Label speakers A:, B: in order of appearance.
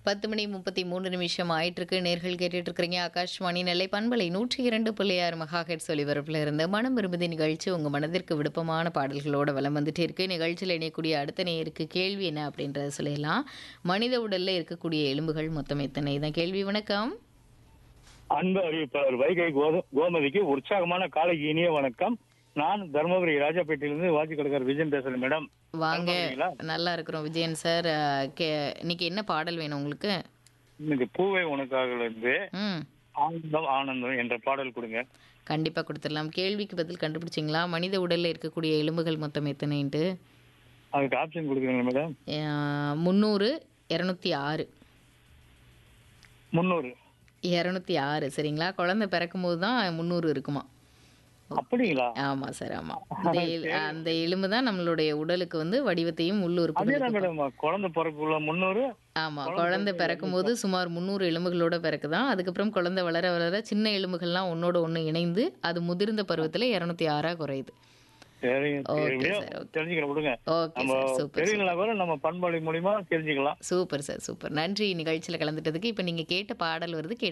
A: பத்து மணி முப்பத்தி மூன்று நிமிஷம் ஆயிட்டு இருக்கு நேர்கள் கேட்டுட்டு இருக்கிறீங்க ஆகாஷ்வாணி நெல்லை பண்பலை நூற்றி இரண்டு புள்ளி ஆறு மெகாஹெட் ஒலிபரப்பில் இருந்து மனம் விரும்புதி நிகழ்ச்சி உங்க மனதிற்கு விருப்பமான பாடல்களோட வலம் வந்துட்டே இருக்கு நிகழ்ச்சியில் இணையக்கூடிய அடுத்த நேருக்கு கேள்வி என்ன அப்படின்றத சொல்லிடலாம் மனித உடல்ல இருக்கக்கூடிய எலும்புகள் மொத்தம் எத்தனை தான் கேள்வி வணக்கம்
B: அன்பு அறிவிப்பாளர் வைகை கோ- கோமதிக்கு உற்சாகமான காலை இனிய வணக்கம் நான் தர்மபுரி ராஜாப்பேட்டையிலிருந்து வாட்சி கடைக்காரர் விஜயன் பேசுறேன் மேடம்
A: வாங்க
B: நலமா இருக்கீங்களா?
A: நல்லா இருக்கிறோம் விஜயன் சார் அஹ், கே- இன்னைக்கு என்ன பாடல் வேணும் உங்களுக்கு
B: இன்னைக்கு பூவை உனக்காக இருந்து
A: ம்
B: ஆனந்தம் ஆனந்தம் என்ற பாடல் கொடுங்க
A: கண்டிப்பாக கொடுத்துடலாம் கேள்விக்கு பதில் கண்டுபிடிச்சிங்களா மனித உடலில் இருக்கக்கூடிய எலும்புகள் மொத்தம் எத்தனைன்ட்டு
B: அதுக்கு ஆப்ஷன் கொடுக்குறீங்க மேடம்
A: அஹ், முந்நூறு இரநூத்தி ஆறு
B: முந்நூறு
A: இரநூத்தி ஆறு சரிங்களா குழந்தை பிறக்கும்போது தான் முந்நூறு இருக்குமா
B: அப்படிங்களா
A: ஆமாம் சார் ஆமாம் இந்த எல்- அந்த எலும்பு தான் நம்மளுடைய உடலுக்கு வந்து வடிவத்தையும் உள்ளுறுப்பு
B: அதேதான் மேடம் குழந்தை பிறப்புள்ள முந்நூறு
A: ஆமாம் குழந்தை பிறக்கும்போது சுமார் முந்நூறு எலும்புகளோட பிறக்குதான் அதுக்கப்புறம் குழந்தை வளர வளர சின்ன எலும்புகள்லாம் ஒன்னோட ஒன்று இணைந்து அது முதிர்ந்த பருவத்தில் இரநூத்தி ஆறாக குறையுது
B: சரிங்க
A: Okay,
B: எப்படியோ
A: sir, okay.
B: தெரிஞ்சுக்கலாம் விடுங்க
A: ஓகே
B: நம்ம
A: சார் சூப்பர்
B: தெரியலனா கூட நம்ம பண்பாளி மூலியமா தெரிஞ்சுக்கலாம்
A: சூப்பர் சார் சூப்பர் நன்றி நிகழ்ச்சியில் கலந்துட்டதுக்கு இப்போ நீங்கள் கேட்ட பாடல் வருது கேட்டு